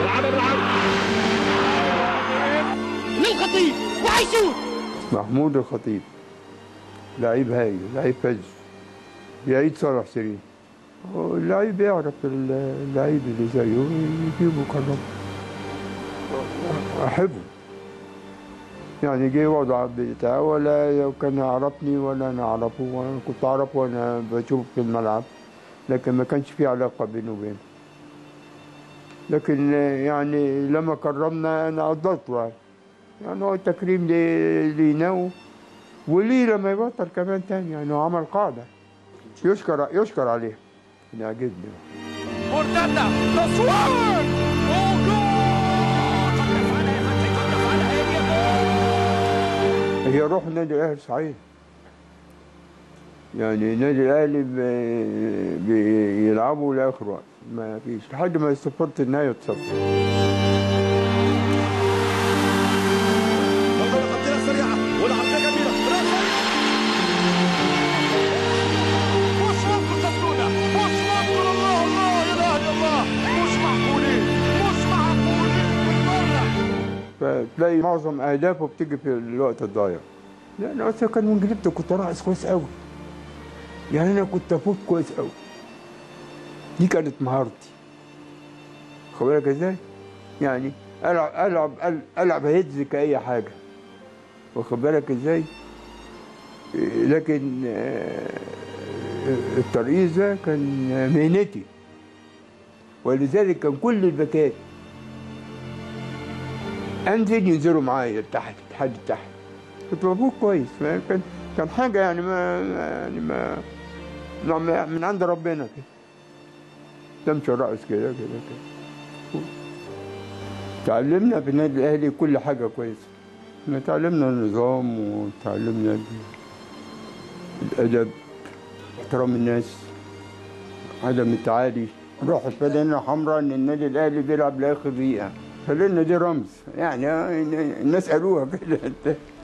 على العرض للخطيب وهيشوط محمود الخطيب لعيب هايل لعيب فج يعيد صالح سليم اللعيب يعرف اللعيب اللي زيه يجيبه كرم احبه يعني جه وضع بتاع ولا كان يعرفني ولا انا اعرفه وانا كنت اعرفه وانا بشوف في الملعب لكن ما كانش في علاقه بينه وبينه لكن يعني لما كرمنا انا قدرته يعني يعني هو تكريم لي- لينا وليه لما يبطل كمان تاني يعني هو عمل قاعده يشكر يشكر عليها يعجبني مرتدة تصوير وجول قد يفعلها يا فتحي قد يفعلها هي جول هي روح النادي الاهلي صحيح يعني النادي الاهلي بي- بيلعبوا لاخر وقت ما فيش لحد ما يصفرت النهايه تصفر والله تبديلة سريعة والعرضية جميلة رافع مش ممكن تبدونا مش ممكن الله الله يا اله الا الله مش معقولين مش معقولين بالمرة فتلاقي معظم اهدافه بتيجي في الوقت الضايع لان اصلا كان من جلبته كنت راقص كويس قوي يعني انا كنت افوت كويس قوي دي كانت مهارتي خد بالك ازاي؟ يعني العب العب العب هيدز كاي حاجه واخد بالك ازاي؟ إيه، لكن آه، الترقيص ده كان مهنتي ولذلك كان كل الباكات انزل ينزلوا معايا تحت لحد تحت كنت بفوق كويس كان كان حاجه يعني ما يعني ما ما- من عند ربنا كده تمشي الرأس كده كده كده تعلمنا في النادي الاهلي كل حاجه كويسه احنا تعلمنا النظام وتعلمنا ال- الادب احترام الناس عدم التعالي روح فلنا حمراء ان النادي الاهلي بيلعب لاخر دقيقه فلنا دي رمز يعني الناس قالوها كده